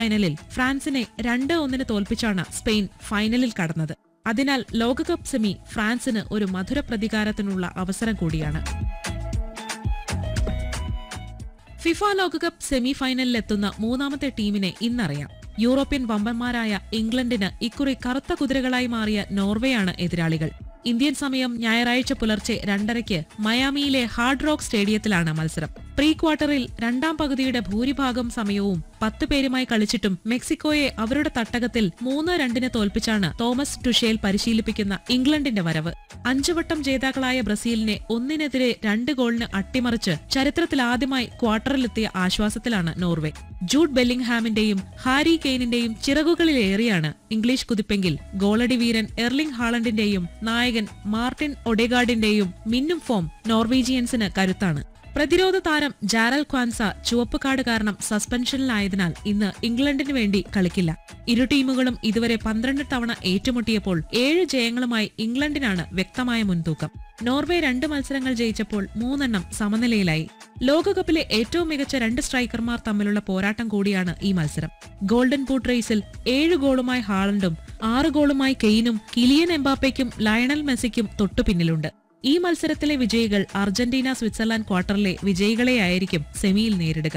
ഫൈനലിൽ ഫ്രാൻസിനെ രണ്ട് ഒന്നിന് തോൽപ്പിച്ചാണ് സ്പെയിൻ ഫൈനലിൽ കടന്നത് അതിനാൽ ലോകകപ്പ് സെമി ഫ്രാൻസിന് ഒരു മധുര പ്രതികാരത്തിനുള്ള അവസരം കൂടിയാണ് ഫിഫ ലോകകപ്പ് സെമി ഫൈനലിലെത്തുന്ന മൂന്നാമത്തെ ടീമിനെ ഇന്നറിയാം യൂറോപ്യൻ വമ്പന്മാരായ ഇംഗ്ലണ്ടിന് ഇക്കുറി കറുത്ത കുതിരകളായി മാറിയ നോർവേയാണ് എതിരാളികൾ ഇന്ത്യൻ സമയം ഞായറാഴ്ച പുലർച്ചെ രണ്ടരയ്ക്ക് മയാമിയിലെ ഹാർഡ് റോക്ക് സ്റ്റേഡിയത്തിലാണ് മത്സരം പ്രീ ക്വാർട്ടറിൽ രണ്ടാം പകുതിയുടെ ഭൂരിഭാഗം സമയവും പത്ത് പേരുമായി കളിച്ചിട്ടും മെക്സിക്കോയെ അവരുടെ തട്ടകത്തിൽ മൂന്ന് രണ്ടിന് തോൽപ്പിച്ചാണ് തോമസ് ടുഷേൽ പരിശീലിപ്പിക്കുന്ന ഇംഗ്ലണ്ടിന്റെ വരവ് അഞ്ചുവട്ടം ജേതാക്കളായ ബ്രസീലിനെ ഒന്നിനെതിരെ രണ്ട് ഗോളിന് അട്ടിമറിച്ച് ചരിത്രത്തിലാദ്യമായി ക്വാർട്ടറിലെത്തിയ ആശ്വാസത്തിലാണ് നോർവേ ജൂഡ് ബെല്ലിംഗ്ഹാമിന്റെയും ഹാരി കെയ്നിന്റെയും ചിറകുകളിലേറിയാണ് ഇംഗ്ലീഷ് കുതിപ്പെങ്കിൽ ഗോളടി വീരൻ എർലിംഗ് ഹാളണ്ടിന്റെയും നായകൻ മാർട്ടിൻ ഒഡെഗാർഡിന്റെയും മിന്നും ഫോം നോർവീജിയൻസിന് കരുത്താണ് പ്രതിരോധ താരം ജാരൽ ക്വാൻസ ചുവപ്പ് കാർഡ് കാരണം സസ്പെൻഷനിലായതിനാൽ ഇന്ന് ഇംഗ്ലണ്ടിന് വേണ്ടി കളിക്കില്ല ഇരു ടീമുകളും ഇതുവരെ പന്ത്രണ്ട് തവണ ഏറ്റുമുട്ടിയപ്പോൾ ഏഴ് ജയങ്ങളുമായി ഇംഗ്ലണ്ടിനാണ് വ്യക്തമായ മുൻതൂക്കം നോർവേ രണ്ട് മത്സരങ്ങൾ ജയിച്ചപ്പോൾ മൂന്നെണ്ണം സമനിലയിലായി ലോകകപ്പിലെ ഏറ്റവും മികച്ച രണ്ട് സ്ട്രൈക്കർമാർ തമ്മിലുള്ള പോരാട്ടം കൂടിയാണ് ഈ മത്സരം ഗോൾഡൻ ബൂട്ട് റേസിൽ ഏഴ് ഗോളുമായി ഹാളണ്ടും ആറ് ഗോളുമായി കെയ്നും കിലിയൻ എംബാപ്പയ്ക്കും ലയണൽ മെസ്സിക്കും തൊട്ടുപിന്നിലുണ്ട് ഈ മത്സരത്തിലെ വിജയികൾ അർജന്റീന സ്വിറ്റ്സർലാൻഡ് ക്വാർട്ടറിലെ വിജയികളെയായിരിക്കും സെമിയിൽ നേരിടുക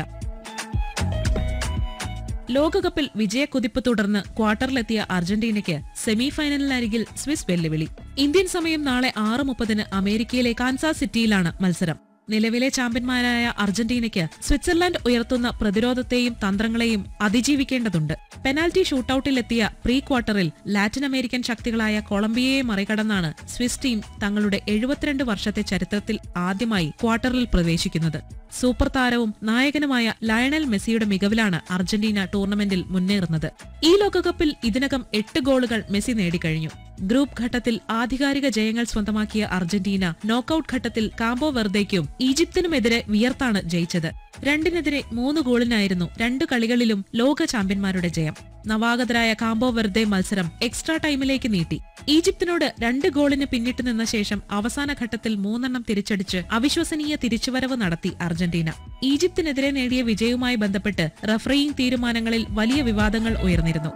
ലോകകപ്പിൽ വിജയക്കുതിപ്പ് തുടർന്ന് ക്വാർട്ടറിലെത്തിയ അർജന്റീനയ്ക്ക് സെമി ഫൈനലിനരികിൽ സ്വിസ് വെല്ലുവിളി ഇന്ത്യൻ സമയം നാളെ ആറ് മുപ്പതിന് അമേരിക്കയിലെ കാൻസാസ് സിറ്റിയിലാണ് മത്സരം നിലവിലെ ചാമ്പ്യന്മാരായ അർജന്റീനയ്ക്ക് സ്വിറ്റ്സർലാൻഡ് ഉയർത്തുന്ന പ്രതിരോധത്തെയും തന്ത്രങ്ങളെയും അതിജീവിക്കേണ്ടതുണ്ട് പെനാൽറ്റി ഷൂട്ടൌട്ടിലെത്തിയ പ്രീ ക്വാർട്ടറിൽ ലാറ്റിൻ അമേരിക്കൻ ശക്തികളായ കൊളംബിയയെ മറികടന്നാണ് സ്വിസ് ടീം തങ്ങളുടെ എഴുപത്തിരണ്ട് വർഷത്തെ ചരിത്രത്തിൽ ആദ്യമായി ക്വാർട്ടറിൽ പ്രവേശിക്കുന്നത് സൂപ്പർ താരവും നായകനുമായ ലയണൽ മെസ്സിയുടെ മികവിലാണ് അർജന്റീന ടൂർണമെന്റിൽ മുന്നേറുന്നത് ഈ ലോകകപ്പിൽ ഇതിനകം എട്ട് ഗോളുകൾ മെസ്സി നേടിക്കഴിഞ്ഞു ഗ്രൂപ്പ് ഘട്ടത്തിൽ ആധികാരിക ജയങ്ങൾ സ്വന്തമാക്കിയ അർജന്റീന നോക്കൌട്ട് ഘട്ടത്തിൽ കാംബോ വെർദേയ്ക്കും ഈജിപ്തിനുമെതിരെ വിയർത്താണ് ജയിച്ചത് രണ്ടിനെതിരെ മൂന്ന് ഗോളിനായിരുന്നു രണ്ട് കളികളിലും ലോക ചാമ്പ്യന്മാരുടെ ജയം നവാഗതരായ കാംബോ വെർദെ മത്സരം എക്സ്ട്രാ ടൈമിലേക്ക് നീട്ടി ഈജിപ്തിനോട് രണ്ട് ഗോളിന് പിന്നിട്ട് നിന്ന ശേഷം അവസാന ഘട്ടത്തിൽ മൂന്നെണ്ണം തിരിച്ചടിച്ച് അവിശ്വസനീയ തിരിച്ചുവരവ് നടത്തി അർജന്റീന ഈജിപ്തിനെതിരെ നേടിയ വിജയവുമായി ബന്ധപ്പെട്ട് റഫറിയിങ് തീരുമാനങ്ങളിൽ വലിയ വിവാദങ്ങൾ ഉയർന്നിരുന്നു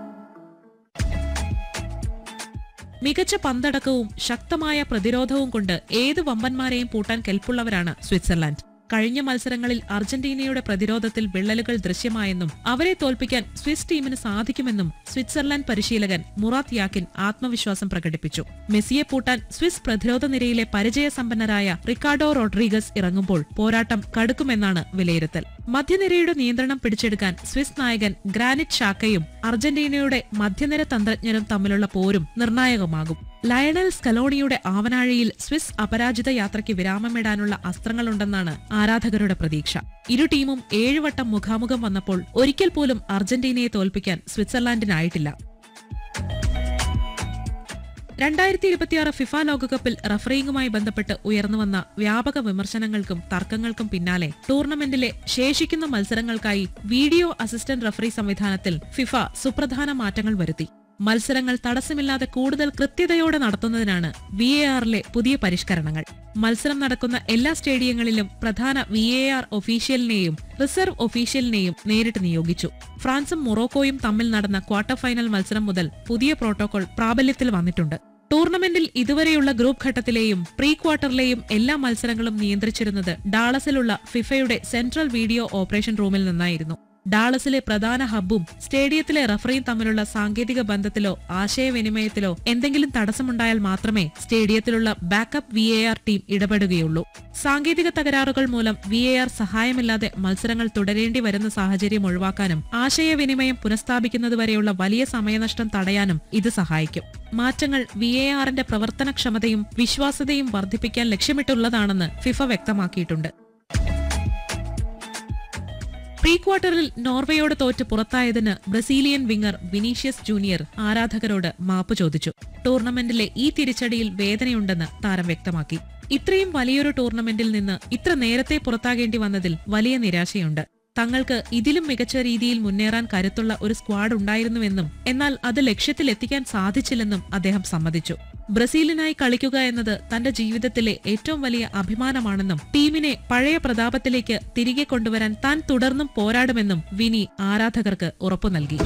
മികച്ച പന്തടക്കവും ശക്തമായ പ്രതിരോധവും കൊണ്ട് ഏത് വമ്പന്മാരെയും പൂട്ടാൻ കെൽപ്പുള്ളവരാണ് സ്വിറ്റ്സർലാൻഡ് കഴിഞ്ഞ മത്സരങ്ങളിൽ അർജന്റീനയുടെ പ്രതിരോധത്തിൽ വിള്ളലുകൾ ദൃശ്യമായെന്നും അവരെ തോൽപ്പിക്കാൻ സ്വിസ് ടീമിന് സാധിക്കുമെന്നും സ്വിറ്റ്സർലാൻഡ് പരിശീലകൻ മുറാത്ത് യാക്കിൻ ആത്മവിശ്വാസം പ്രകടിപ്പിച്ചു മെസ്സിയെ പൂട്ടാൻ സ്വിസ് പ്രതിരോധ നിരയിലെ പരിചയസമ്പന്നരായ റിക്കാർഡോ റോഡ്രീഗസ് ഇറങ്ങുമ്പോൾ പോരാട്ടം കടുക്കുമെന്നാണ് വിലയിരുത്തൽ മധ്യനിരയുടെ നിയന്ത്രണം പിടിച്ചെടുക്കാൻ സ്വിസ് നായകൻ ഗ്രാനിറ്റ് ഷാക്കയും അർജന്റീനയുടെ മധ്യനിര തന്ത്രജ്ഞരും തമ്മിലുള്ള പോരും നിർണായകമാകും ലയണൽ സ്കലോണിയുടെ ആവനാഴിയിൽ സ്വിസ് അപരാജിത യാത്രയ്ക്ക് വിരാമമിടാനുള്ള അസ്ത്രങ്ങളുണ്ടെന്നാണ് ആരാധകരുടെ പ്രതീക്ഷ ഇരു ടീമും ഏഴുവട്ടം മുഖാമുഖം വന്നപ്പോൾ ഒരിക്കൽ പോലും അർജന്റീനയെ തോൽപ്പിക്കാൻ സ്വിറ്റ്സർലാൻഡിനായിട്ടില്ല രണ്ടായിരത്തി ഇരുപത്തിയാറ് ഫിഫ ലോകകപ്പിൽ റഫറിംഗുമായി ബന്ധപ്പെട്ട് ഉയർന്നുവന്ന വ്യാപക വിമർശനങ്ങൾക്കും തർക്കങ്ങൾക്കും പിന്നാലെ ടൂർണമെന്റിലെ ശേഷിക്കുന്ന മത്സരങ്ങൾക്കായി വീഡിയോ അസിസ്റ്റന്റ് റഫറി സംവിധാനത്തിൽ ഫിഫ സുപ്രധാന മാറ്റങ്ങൾ വരുത്തി മത്സരങ്ങൾ തടസ്സമില്ലാതെ കൂടുതൽ കൃത്യതയോടെ നടത്തുന്നതിനാണ് വി എ ആറിലെ പുതിയ പരിഷ്കരണങ്ങൾ മത്സരം നടക്കുന്ന എല്ലാ സ്റ്റേഡിയങ്ങളിലും പ്രധാന വി എ ആർ ഒഫീഷ്യലിനെയും റിസർവ് ഒഫീഷ്യലിനെയും നേരിട്ട് നിയോഗിച്ചു ഫ്രാൻസും മൊറോക്കോയും തമ്മിൽ നടന്ന ക്വാർട്ടർ ഫൈനൽ മത്സരം മുതൽ പുതിയ പ്രോട്ടോകോൾ പ്രാബല്യത്തിൽ വന്നിട്ടുണ്ട് ടൂർണമെന്റിൽ ഇതുവരെയുള്ള ഗ്രൂപ്പ് ഘട്ടത്തിലെയും പ്രീ ക്വാർട്ടറിലെയും എല്ലാ മത്സരങ്ങളും നിയന്ത്രിച്ചിരുന്നത് ഡാളസിലുള്ള ഫിഫയുടെ സെൻട്രൽ വീഡിയോ ഓപ്പറേഷൻ റൂമിൽ നിന്നായിരുന്നു ഡാളസിലെ പ്രധാന ഹബ്ബും സ്റ്റേഡിയത്തിലെ റഫറിയും തമ്മിലുള്ള സാങ്കേതിക ബന്ധത്തിലോ ആശയവിനിമയത്തിലോ എന്തെങ്കിലും തടസ്സമുണ്ടായാൽ മാത്രമേ സ്റ്റേഡിയത്തിലുള്ള ബാക്കപ്പ് വി ടീം ഇടപെടുകയുള്ളൂ സാങ്കേതിക തകരാറുകൾ മൂലം വി സഹായമില്ലാതെ മത്സരങ്ങൾ തുടരേണ്ടി വരുന്ന സാഹചര്യം ഒഴിവാക്കാനും ആശയവിനിമയം പുനഃസ്ഥാപിക്കുന്നതുവരെയുള്ള വലിയ സമയനഷ്ടം തടയാനും ഇത് സഹായിക്കും മാറ്റങ്ങൾ വി എ ആറിന്റെ പ്രവർത്തനക്ഷമതയും വിശ്വാസ്യതയും വർദ്ധിപ്പിക്കാൻ ലക്ഷ്യമിട്ടുള്ളതാണെന്ന് ഫിഫ വ്യക്തമാക്കിയിട്ടുണ്ട് പ്രീ ക്വാർട്ടറിൽ നോർവേയോട് തോറ്റ് പുറത്തായതിന് ബ്രസീലിയൻ വിങ്ങർ വിനീഷ്യസ് ജൂനിയർ ആരാധകരോട് മാപ്പ് ചോദിച്ചു ടൂർണമെന്റിലെ ഈ തിരിച്ചടിയിൽ വേദനയുണ്ടെന്ന് താരം വ്യക്തമാക്കി ഇത്രയും വലിയൊരു ടൂർണമെന്റിൽ നിന്ന് ഇത്ര നേരത്തെ പുറത്താകേണ്ടി വന്നതിൽ വലിയ നിരാശയുണ്ട് തങ്ങൾക്ക് ഇതിലും മികച്ച രീതിയിൽ മുന്നേറാൻ കരുത്തുള്ള ഒരു സ്ക്വാഡ് ഉണ്ടായിരുന്നുവെന്നും എന്നാൽ അത് ലക്ഷ്യത്തിൽ എത്തിക്കാൻ സാധിച്ചില്ലെന്നും അദ്ദേഹം സമ്മതിച്ചു ബ്രസീലിനായി കളിക്കുക എന്നത് തന്റെ ജീവിതത്തിലെ ഏറ്റവും വലിയ അഭിമാനമാണെന്നും ടീമിനെ പഴയ പ്രതാപത്തിലേക്ക് തിരികെ കൊണ്ടുവരാൻ താൻ തുടർന്നും പോരാടുമെന്നും വിനി ആരാധകർക്ക് ഉറപ്പു നൽകി